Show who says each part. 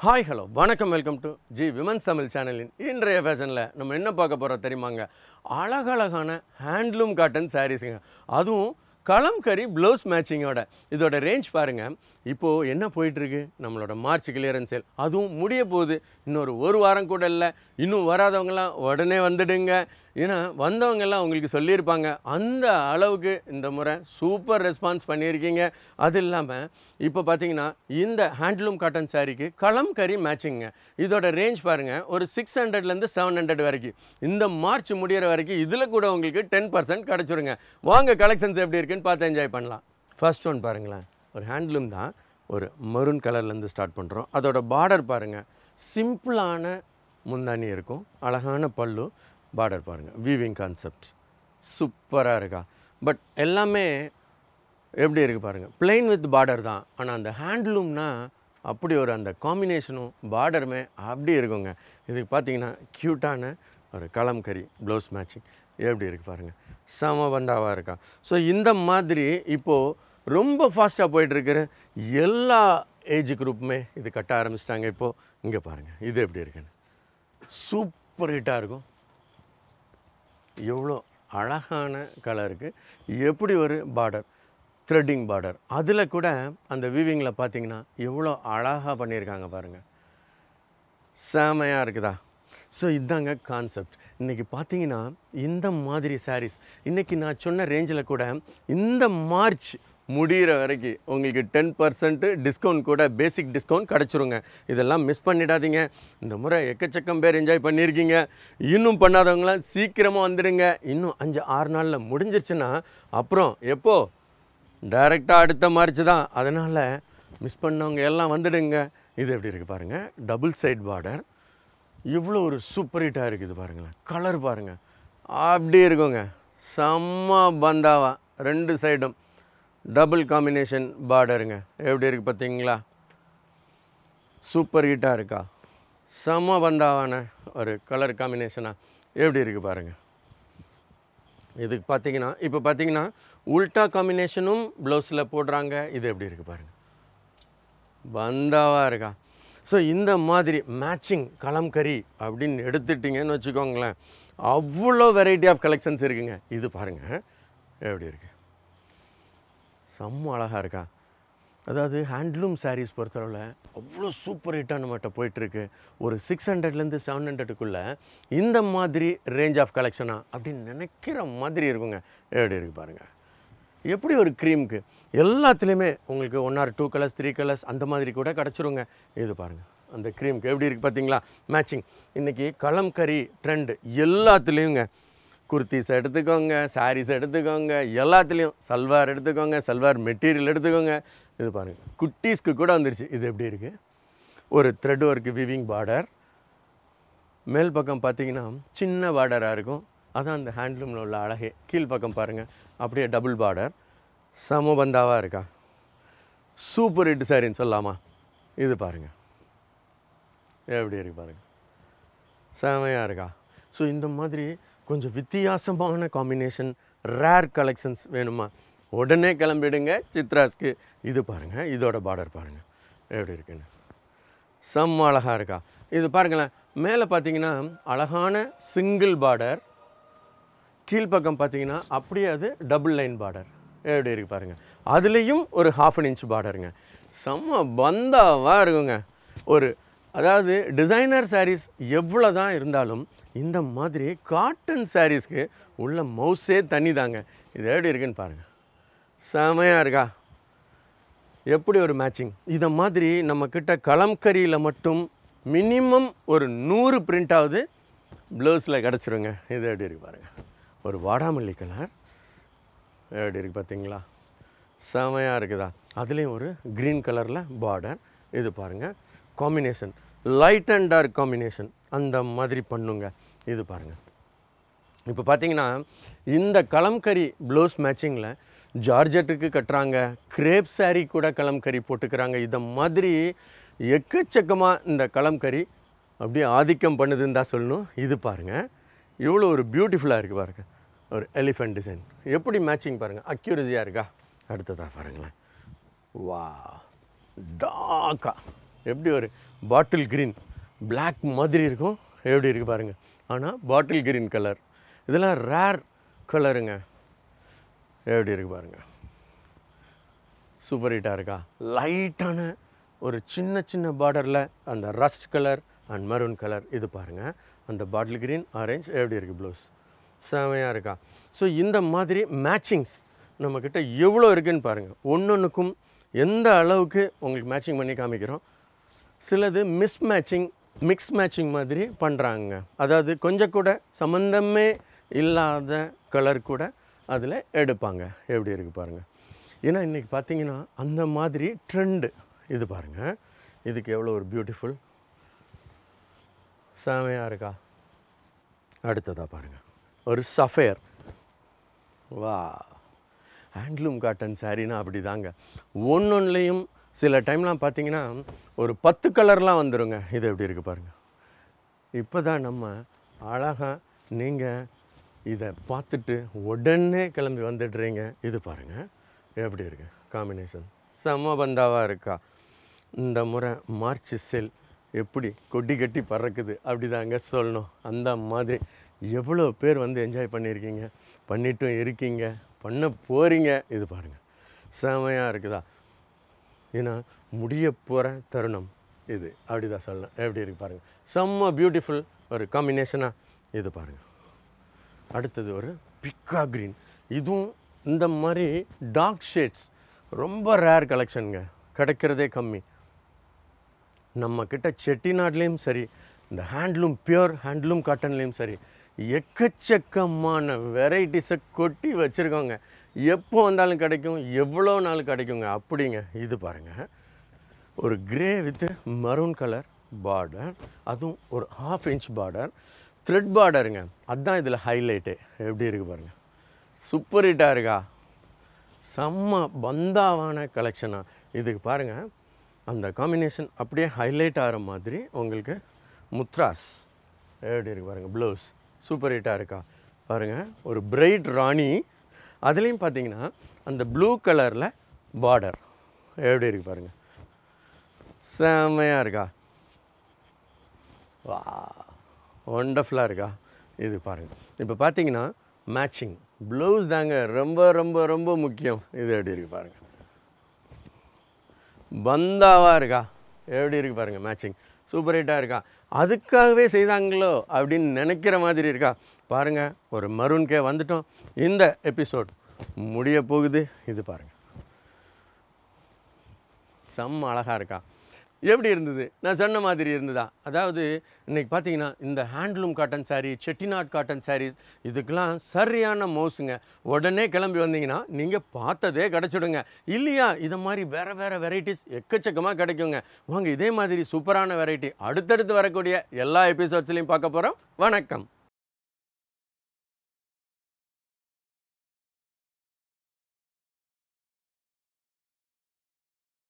Speaker 1: hi hello vanakkam welcome to G women's Tamil சேனலின் இன்றைய ஃபேஷனில் நம்ம என்ன பார்க்க போகிறோம் தெரியுமாங்க அழகழகான ஹேண்ட்லூம் காட்டன் சாரீஸுங்க அதுவும் கலம்கரி ப்ளவுஸ் மேட்சிங்கோட இதோட ரேஞ்ச் பாருங்கள் இப்போது என்ன போயிட்டுருக்கு நம்மளோட மார்ச் கிளியரன்ஸ் சேல் அதுவும் முடிய போகுது இன்னொரு ஒரு வாரம் கூட இல்லை இன்னும் வராதவங்கலாம் உடனே வந்துடுங்க ஏன்னா வந்தவங்கெல்லாம் உங்களுக்கு சொல்லியிருப்பாங்க அந்த அளவுக்கு இந்த முறை சூப்பர் ரெஸ்பான்ஸ் பண்ணியிருக்கீங்க அது இல்லாமல் இப்போ பார்த்தீங்கன்னா இந்த ஹேண்ட்லூம் காட்டன் சாரீக்கு கலம்கரி மேட்சிங்க இதோட ரேஞ்ச் பாருங்கள் ஒரு சிக்ஸ் ஹண்ட்ரட்லேருந்து செவன் ஹண்ட்ரட் வரைக்கும் இந்த மார்ச் முடியிற வரைக்கும் இதில் கூட உங்களுக்கு டென் பர்சன்ட் கிடச்சிருங்க வாங்க கலெக்ஷன்ஸ் எப்படி இருக்குன்னு பார்த்து என்ஜாய் பண்ணலாம் ஃபர்ஸ்ட் ஒன் பாருங்களேன் ஒரு ஹேண்ட்லூம் தான் ஒரு மரூன் கலர்லேருந்து ஸ்டார்ட் பண்ணுறோம் அதோட பார்டர் பாருங்கள் சிம்பிளான முந்தானி இருக்கும் அழகான பல்லு பார்டர் பாருங்கள் வீவிங் கான்செப்ட் சூப்பராக இருக்கா பட் எல்லாமே எப்படி இருக்குது பாருங்கள் plain வித் பார்டர் தான் ஆனால் அந்த ஹேண்ட்லூம்னா அப்படி ஒரு அந்த காம்பினேஷனும் பார்டருமே அப்படி இருக்குங்க இதுக்கு பார்த்தீங்கன்னா க்யூட்டான ஒரு கலம்கரி ப்ளவுஸ் மேட்சிங் எப்படி இருக்குது பாருங்கள் செம பந்தாவாக இருக்கா ஸோ இந்த மாதிரி இப்போது ரொம்ப ஃபாஸ்ட்டாக போயிட்டுருக்கிற எல்லா ஏஜ் குரூப்புமே இது கட்ட ஆரம்பிச்சிட்டாங்க இப்போது இங்கே பாருங்கள் இது எப்படி இருக்குன்னு சூப்பர் ஹிட்டாக இருக்கும் எவ்வளோ அழகான கலருக்கு எப்படி ஒரு பார்டர் த்ரெட்டிங் பார்டர் அதில் கூட அந்த வீவிங்கில் பார்த்தீங்கன்னா எவ்வளோ அழகாக பண்ணியிருக்காங்க பாருங்கள் செமையாக இருக்குதா ஸோ இதாங்க கான்செப்ட் இன்றைக்கி பார்த்தீங்கன்னா இந்த மாதிரி sarees இன்றைக்கி நான் சொன்ன ரேஞ்சில் கூட இந்த மார்ச் முடிகிற வரைக்கும் உங்களுக்கு டென் பர்சன்ட்டு டிஸ்கவுண்ட் கூட பேசிக் டிஸ்கவுண்ட் கிடச்சிருங்க இதெல்லாம் மிஸ் பண்ணிடாதீங்க இந்த முறை எக்கச்சக்கம் பேர் என்ஜாய் பண்ணியிருக்கீங்க இன்னும் பண்ணாதவங்களாம் சீக்கிரமாக வந்துடுங்க இன்னும் அஞ்சு ஆறு நாளில் முடிஞ்சிருச்சுன்னா அப்புறம் எப்போ டைரெக்டாக அடுத்த மார்ச் தான் அதனால் மிஸ் பண்ணவங்க எல்லாம் வந்துடுங்க இது எப்படி இருக்குது பாருங்கள் டபுள் சைட் பார்டர் இவ்வளோ ஒரு சூப்பர் ஹிட்டாக இருக்குது பாருங்களேன் கலர் பாருங்கள் அப்படி இருக்குங்க செம்ம பந்தாவா ரெண்டு சைடும் டபுள் காம்பினேஷன் பார்டருங்க எப்படி இருக்குது பார்த்தீங்களா சூப்பர் ஹிட்டாக இருக்கா செம்ம பந்தாவான ஒரு கலர் காம்பினேஷனாக எப்படி இருக்குது பாருங்கள் இதுக்கு பார்த்தீங்கன்னா இப்போ பார்த்தீங்கன்னா உல்டா காம்பினேஷனும் ப்ளவுஸில் போடுறாங்க இது எப்படி இருக்குது பாருங்கள் பந்தாவாக இருக்கா ஸோ இந்த மாதிரி மேட்சிங் கலம்கரி அப்படின்னு எடுத்துட்டிங்கன்னு வச்சுக்கோங்களேன் அவ்வளோ வெரைட்டி ஆஃப் கலெக்ஷன்ஸ் இருக்குங்க இது பாருங்கள் எப்படி இருக்கு செம்ம அழகாக இருக்கா அதாவது ஹேண்ட்லூம் சாரீஸ் பொறுத்தளவில் அவ்வளோ சூப்பர் ஹிட்டாக நம்மகிட்ட போயிட்டுருக்கு ஒரு சிக்ஸ் ஹண்ட்ரட்லேருந்து செவன் ஹண்ட்ரடுக்குள்ளே இந்த மாதிரி ரேஞ்ச் ஆஃப் கலெக்ஷனா அப்படின்னு நினைக்கிற மாதிரி இருக்குங்க எப்படி இருக்கு பாருங்கள் எப்படி ஒரு க்ரீமுக்கு எல்லாத்துலேயுமே உங்களுக்கு one or two colours three colours அந்த மாதிரி கூட கிடச்சிருங்க இது பாருங்கள் அந்த க்ரீமுக்கு எப்படி இருக்குது பார்த்தீங்களா மேட்சிங் இன்றைக்கி கலம்கரி ட்ரெண்டு எல்லாத்துலேயுங்க குர்த்திஸ் எடுத்துக்கோங்க சாரீஸ் எடுத்துக்கோங்க எல்லாத்துலேயும் சல்வார் எடுத்துக்கோங்க சல்வார் மெட்டீரியல் எடுத்துக்கோங்க இது பாருங்கள் குட்டீஸ்க்கு கூட வந்துருச்சு இது எப்படி இருக்குது ஒரு த்ரெட் ஒர்க்கு விவிங் பார்டர் மேல் பக்கம் பார்த்தீங்கன்னா சின்ன பார்டராக இருக்கும் அதான் அந்த ஹேண்ட்லூமில் உள்ள அழகே கீழ் பக்கம் பாருங்கள் அப்படியே டபுள் பார்டர் சமபந்தாவாக இருக்கா சூப்பர் ஹிட் சாரின்னு சொல்லலாமா இது பாருங்கள் எப்படி இருக்கு பாருங்கள் செமையாக இருக்கா ஸோ இந்த மாதிரி கொஞ்சம் வித்தியாசமான காம்பினேஷன் ரேர் கலெக்ஷன்ஸ் வேணுமா உடனே கிளம்பிடுங்க சித்ராஸ்க்கு இது பாருங்கள் இதோட பார்டர் பாருங்கள் எப்படி இருக்குன்னு செம்ம அழகாக இருக்கா இது பாருங்களேன் மேலே பார்த்தீங்கன்னா அழகான சிங்கிள் பார்டர் கீழ்ப்பக்கம் பார்த்தீங்கன்னா அப்படியே அது டபுள் லைன் பார்டர் எப்படி இருக்கு பாருங்கள் அதுலேயும் ஒரு ஹாஃப் அன் இன்ச் பார்டருங்க செம்ம பந்தாவாக இருக்குங்க ஒரு அதாவது டிசைனர் சாரீஸ் எவ்வளோ தான் இருந்தாலும் இந்த மாதிரி காட்டன் சாரீஸ்க்கு உள்ள மவுஸே தண்ணி தாங்க இது எப்படி இருக்குன்னு பாருங்கள் செமையாக இருக்கா எப்படி ஒரு மேட்சிங் இதை மாதிரி நம்மக்கிட்ட கலம்கரியில் மட்டும் மினிமம் ஒரு நூறு பிரிண்டாவது ப்ளவுஸில் கிடச்சிருங்க இது எப்படி இருக்கு பாருங்கள் ஒரு வாடாமல்லி கலர் எப்படி இருக்குது பார்த்தீங்களா செமையாக இருக்குதா அதுலேயும் ஒரு க்ரீன் கலரில் பார்டர் இது பாருங்கள் combination light and dark combination அந்த மாதிரி பண்ணுங்க இது பாருங்கள் இப்போ பார்த்தீங்கன்னா இந்த கலம்கரி ப்ளவுஸ் மேட்சிங்கில் ஜார்ஜெட்டுக்கு கட்டுறாங்க கிரேப் saree கூட கலம்கரி போட்டுக்கிறாங்க இதை மாதிரி எக்கச்சக்கமாக இந்த கலம்கரி அப்படியே ஆதிக்கம் பண்ணுதுன்னு தான் சொல்லணும் இது பாருங்கள் இவ்வளோ ஒரு பியூட்டிஃபுல்லாக இருக்குது பாருங்கள் ஒரு எலிஃபென்ட் டிசைன் எப்படி மேட்சிங் பாருங்கள் அக்யூரஸியாக இருக்கா அடுத்ததாக பாருங்களேன் வா டாக்கா எப்படி ஒரு பாட்டில் க்ரீன் Black மாதிரி இருக்கும் எப்படி இருக்குது பாருங்கள் ஆனால் பாட்டில் க்ரீன் கலர் இதெல்லாம் ரேர் கலருங்க எப்படி இருக்குது பாருங்கள் சூப்பர் ஹிட்டாக இருக்கா லைட்டான ஒரு சின்ன சின்ன பார்டரில் அந்த rust colour and maroon colour இது பாருங்கள் அந்த பாட்டில் க்ரீன் ஆரஞ்ச் எப்படி இருக்குது ப்ளவுஸ் செமையாக இருக்கா ஸோ இந்த மாதிரி மேட்சிங்ஸ் நம்மக்கிட்ட எவ்வளோ இருக்குன்னு பாருங்கள் ஒன்றொன்றுக்கும் எந்த அளவுக்கு உங்களுக்கு மேட்சிங் பண்ணி காமிக்கிறோம் சிலது மிஸ் மேட்சிங் மிக்ஸ் மேட்சிங் மாதிரி பண்ணுறாங்க அதாவது கொஞ்சம் கூட சம்மந்தமே இல்லாத கலர் கூட அதில் எடுப்பாங்க எப்படி இருக்குது பாருங்கள் ஏன்னா இன்றைக்கி பார்த்தீங்கன்னா அந்த மாதிரி ட்ரெண்டு இது பாருங்கள் இதுக்கு எவ்வளோ ஒரு பியூட்டிஃபுல் செமையாக இருக்கா அடுத்ததாக பாருங்கள் ஒரு சஃபேர் வா ஹேண்ட்லூம் காட்டன் சாரீனா அப்படி தாங்க ஒன்றொன்றுலையும் சில டைம்லாம் பார்த்தீங்கன்னா ஒரு பத்து கலர்லாம் வந்துருங்க இது எப்படி இருக்குது பாருங்கள் இப்போ தான் நம்ம அழகாக நீங்கள் இதை பார்த்துட்டு உடனே கிளம்பி வந்துடுறீங்க இது பாருங்கள் எப்படி இருக்கு காம்பினேஷன் செம்ம பந்தாவாக இருக்கா இந்த முறை மார்ச் செல் எப்படி கொட்டி கட்டி பறக்குது அப்படி தாங்க சொல்லணும் அந்த மாதிரி எவ்வளோ பேர் வந்து என்ஜாய் பண்ணியிருக்கீங்க பண்ணிட்டும் இருக்கீங்க பண்ண போகிறீங்க இது பாருங்கள் செமையாக இருக்குதா ஏன்னா முடிய போகிற தருணம் இது அப்படி தான் சொல்லலாம் எப்படி இருக்கு பாருங்கள் செம்ம பியூட்டிஃபுல் ஒரு காம்பினேஷனாக இது பாருங்கள் அடுத்தது ஒரு பிக்கா க்ரீன் இதுவும் இந்த மாதிரி டார்க் ஷேட்ஸ் ரொம்ப ரேர் கலெக்ஷனுங்க கிடைக்கிறதே கம்மி நம்ம கிட்ட செட்டிநாட்லேயும் சரி இந்த ஹேண்ட்லூம் பியூர் ஹேண்ட்லூம் காட்டன்லேயும் சரி எக்கச்சக்கமான வெரைட்டிஸை கொட்டி வச்சுருக்கோங்க எப்போ வந்தாலும் கிடைக்கும் எவ்வளோ நாள் கிடைக்குங்க அப்படிங்க இது பாருங்கள் ஒரு grey with maroon colour border அதுவும் ஒரு ஹாஃப் இன்ச் பார்டர் த்ரெட் பார்டருங்க அதுதான் இதில் ஹைலைட்டு எப்படி இருக்குது பாருங்கள் சூப்பர் ஹிட்டாக இருக்கா செம்ம பந்தாவான கலெக்ஷனாக இதுக்கு பாருங்கள் அந்த காம்பினேஷன் அப்படியே ஹைலைட் ஆகிற மாதிரி உங்களுக்கு முத்ராஸ் எப்படி இருக்கு பாருங்கள் ப்ளவுஸ் சூப்பர் ஹிட்டாக இருக்கா பாருங்கள் ஒரு பிரைட் ராணி அதுலேயும் பார்த்தீங்கன்னா அந்த ப்ளூ கலரில் பார்டர் எப்படி இருக்கு பாருங்கள் செம்மையாக இருக்கா வா ஒண்டர்ஃபுல்லாக இருக்கா இது பாருங்கள் இப்போ பார்த்தீங்கன்னா மேட்சிங் ப்ளவுஸ் தாங்க ரொம்ப ரொம்ப ரொம்ப முக்கியம் இது எப்படி இருக்கு பாருங்கள் பந்தாவாக இருக்கா எப்படி இருக்கு பாருங்கள் மேட்சிங் சூப்பர் ஹிட்டாக இருக்கா அதுக்காகவே செய்தாங்களோ அப்படின்னு நினைக்கிற மாதிரி இருக்கா பாருங்கள் ஒரு மரூன்கே வந்துட்டோம் இந்த எபிசோட் முடிய போகுது இது பாருங்கள் செம்ம அழகாக இருக்கா எப்படி இருந்தது நான் சொன்ன மாதிரி இருந்ததா அதாவது இன்னைக்கு பார்த்தீங்கன்னா இந்த handloom cotton saree Chettinad cotton sarees இதுக்கெல்லாம் சரியான மோஸுங்க உடனே கிளம்பி வந்தீங்கன்னா நீங்கள் பார்த்ததே கிடச்சிடுங்க இல்லையா இதை மாதிரி வேறு வேறு வெரைட்டிஸ் எக்கச்சக்கமாக கிடைக்குங்க வாங்க இதே மாதிரி சூப்பரான வெரைட்டி அடுத்தடுத்து வரக்கூடிய எல்லா எபிசோட்ஸ்லையும் பார்க்க போகிறோம் வணக்கம்